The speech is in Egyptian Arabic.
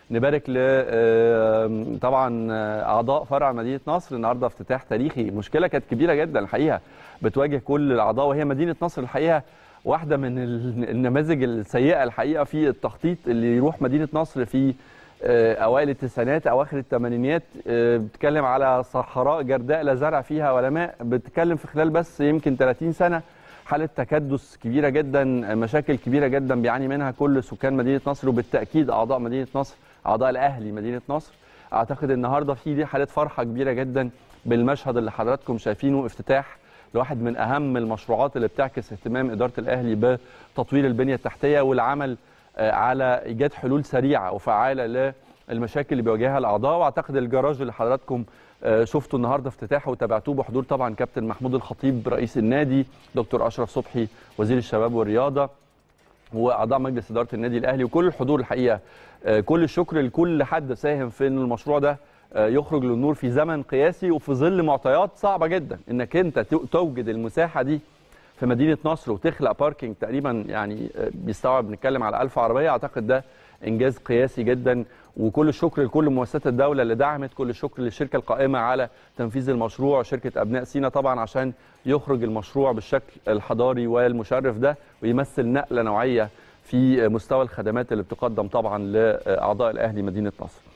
نبارك ل آه، طبعا آه، اعضاء فرع مدينه نصر النهارده افتتاح تاريخي مشكله كانت كبيره جدا الحقيقه بتواجه كل الاعضاء وهي مدينه نصر الحقيقه واحده من ال- النماذج السيئه الحقيقه في التخطيط اللي يروح مدينه نصر في آه، اوائل التسعينات اواخر الثمانينات آه، بتتكلم على صحراء جرداء لا زرع فيها ولا ماء بتتكلم في خلال بس يمكن 30 سنه حاله تكدس كبيره جدا مشاكل كبيره جدا بيعاني منها كل سكان مدينه نصر وبالتاكيد اعضاء مدينه نصر اعضاء الاهلي مدينه نصر اعتقد النهارده في دي حاله فرحه كبيره جدا بالمشهد اللي حضراتكم شايفينه افتتاح لواحد من اهم المشروعات اللي بتعكس اهتمام اداره الاهلي بتطوير البنيه التحتيه والعمل آه، على ايجاد حلول سريعه وفعاله للمشاكل اللي بيواجهها الاعضاء واعتقد الجراج اللي حضراتكم آه، شفتوا النهارده افتتاحه وتابعتوه بحضور طبعا كابتن محمود الخطيب رئيس النادي دكتور اشرف صبحي وزير الشباب والرياضه واعضاء مجلس اداره النادي الاهلي وكل الحضور الحقيقه آه، كل الشكر لكل حد ساهم في ان المشروع ده آه، يخرج للنور في زمن قياسي وفي ظل معطيات صعبه جدا انك انت تو- توجد المساحه دي في مدينه نصر وتخلق باركينج تقريبا يعني آه، بيستوعب نتكلم على 1000 عربيه اعتقد ده انجاز قياسي جدا وكل الشكر لكل مؤسسات الدوله اللي دعمت كل الشكر للشركه القائمه على تنفيذ المشروع شركه ابناء سينا طبعا عشان يخرج المشروع بالشكل الحضاري والمشرف ده ويمثل نقله نوعيه في مستوى الخدمات اللي بتقدم طبعا لاعضاء الاهلي مدينه نصر